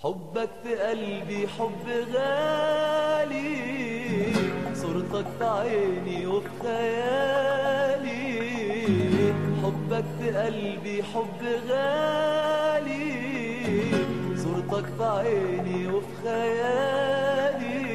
حبك في قلبي حب غالي صورتك في عيني وفي خيالي حبك في قلبي حب غالي صورتك في عيني وفي خيالي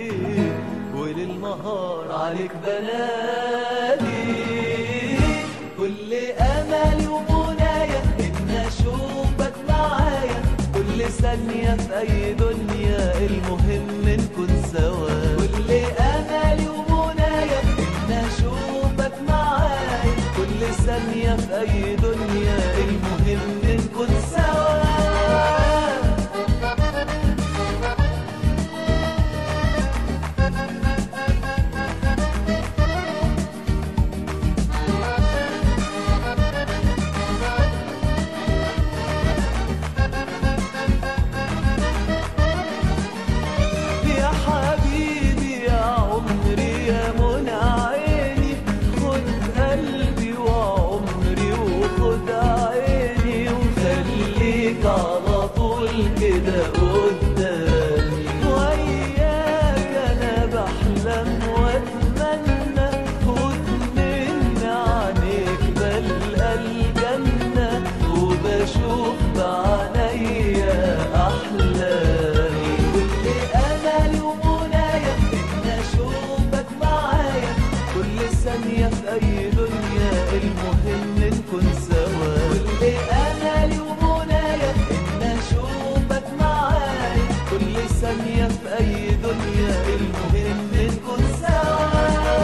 وللنهار عليك بنادي كل املي ومنايا ان اشوفك معايا كل ثانية في اي دنيا المهم نكون سوا كل املي ومنايا ان اشوفك معايا كل ثانية في اي دنيا المهم نكون سوا يا حبيبي يا عمري يا منى عيني خد قلبي وعمري وخد عيني وخليك على طول كده قدامي وياك انا بحلم واتمنى واتمنى عليك بلقى الجنة وبشوف بعينيا احلامي كل املي ومنايا ان اشوفك معايا كل ثانية في اي دنيا المهم نكون سوا كل املي ومنايا ان اشوفك معايا كل ثانية في اي دنيا المهم نكون سوا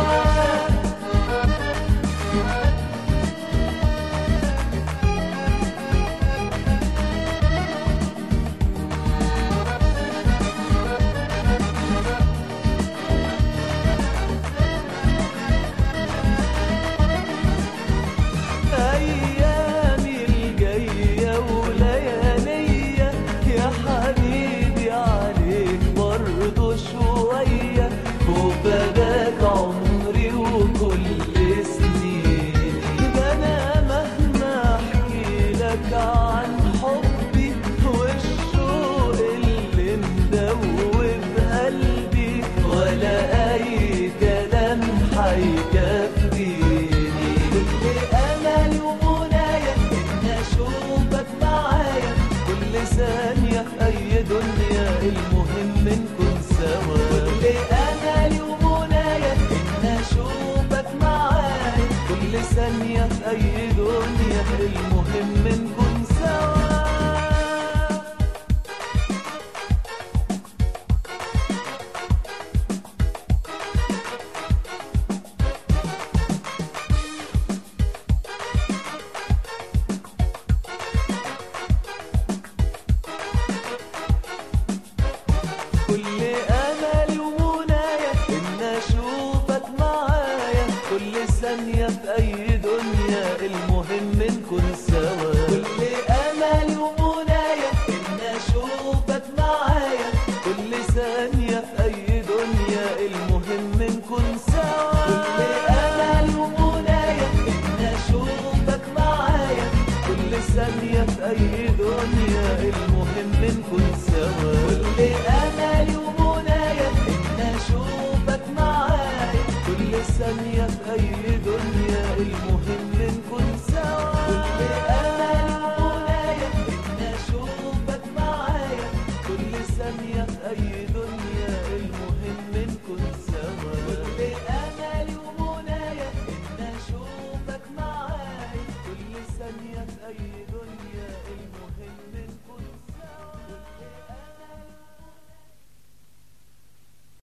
أيامي الجاية وليالية يا حبيبي عليك برضو شوية وفداك عمري وكل سنيني ده أنا مهما أحكي لك عن حبي والشوق اللي مدوب قلبي ولا أي كلام هيكفيني كل أملي ومنايا إن أشوفك معايا كل ثانية في أي دنيا المهم نكون سوا كل أملي ومنايا إن أشوفك معايا كل ثانية في أي دنيا المهم نكون سوا كل املي ومنايا ان اشوفك معايا كل ثانية في اي دنيا المهم نكون سوا كل املي ومنايا ان اشوفك معايا كل ثانية في اي دنيا المهم نكون سوا كل املي ومنايا ان اشوفك معايا كل ثانية في اي دنيا المهم نكون سوا